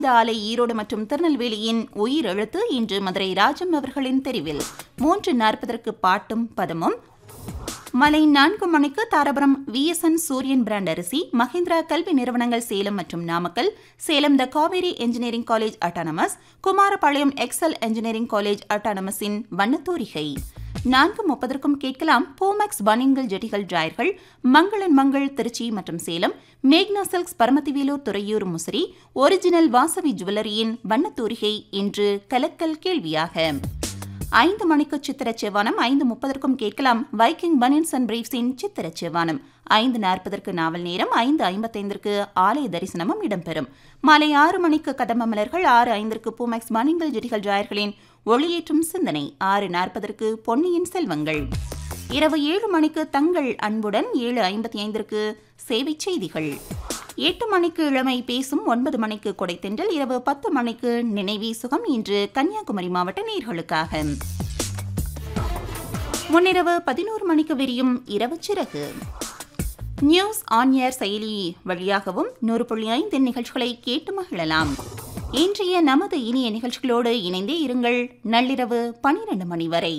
இந்த ஆலை ஈரோடு மற்றும் திருநெல்வேலியின் உயிர் எழுத்து இன்று மதுரை ராஜம் அவர்களின் தெரிவில் மூன்று நாற்பதற்கு பாட்டும் பதமும் மலை நான்கு மணிக்கு தாராபுரம் விஎஸ்என் சூரியன் பிராண்ட் அரிசி மஹிந்திரா கல்வி நிறுவனங்கள் சேலம் மற்றும் Namakkal Salem the Kaveri engineering college autonomous Kumarapalayam Excel engineering college அட்டானமஸின் வண்ணத்தோரிகை நான்கு முப்பதற்கும் கேட்கலாம் போமேக்ஸ் பனியன்கள் ஜெட்டிகள் டிராயர்கள் மங்களன் மங்கள் திருச்சி மற்றும் Salem Magna silks Paramathivelur Thuraiyur Musiri original Vasavi ஜுவல்லரியின் வண்ணத்தூரிகை இன்று கலக்கல் கேள்வியாக ஐந்து மணிக்கு சித்திர செவ்வானம் ஐந்து முப்பதற்கும் கேட்கலாம் வைக்கிங் பனியன்ஸ் அண்ட் பிரீஃப்ஸின் சித்திர செவ்வானம் ஐந்து நாற்பதற்கு நாவல் நேரம் ஐந்து ஐம்பத்தைந்திற்கு ஆலய தரிசனமும் இடம்பெறும் மாலை ஆறு மணிக்கு கதம்ப மலர்கள் ஆறு ஐந்திற்கு பூமேக்ஸ் பனியன்கள் ஜெட்டிகள் ஜாயர்களின் ஒளியேற்றும் சிந்தனை ஆறு நாற்பதற்கு பொன்னியின் செல்வங்கள் இரவு ஏழு மணிக்கு தங்கள் அன்புடன் ஏழு ஐம்பத்தி ஐந்திற்கு சேவை செய்திகள் எட்டு மணிக்கு இளமை பேசும் ஒன்பது மணிக்கு கொடைத்தென்றல் இரவு பத்து மணிக்கு நினைவி சுகம் இன்று கன்னியாகுமரி மாவட்ட நேர்களுக்காக முன்னிரவு பதினோரு மணிக்கு விரியும் இரவு சிறகு நியூஸ் ஆன் ஏர் செயலி வழியாகவும் நூறு புள்ளி ஐந்து நிகழ்ச்சிகளை கேட்டு மகிழலாம் இன்றைய நமது இனிய நிகழ்ச்சிகளோடு இணைந்தே இருங்கள் நள்ளிரவு பனிரெண்டு மணி வரை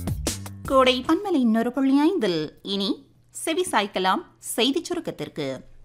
கோடை பன்மலை நூறு புள்ளி ஐந்தில் இனி செவி சாய்க்கலாம் செய்திச் சுருக்கத்திற்கு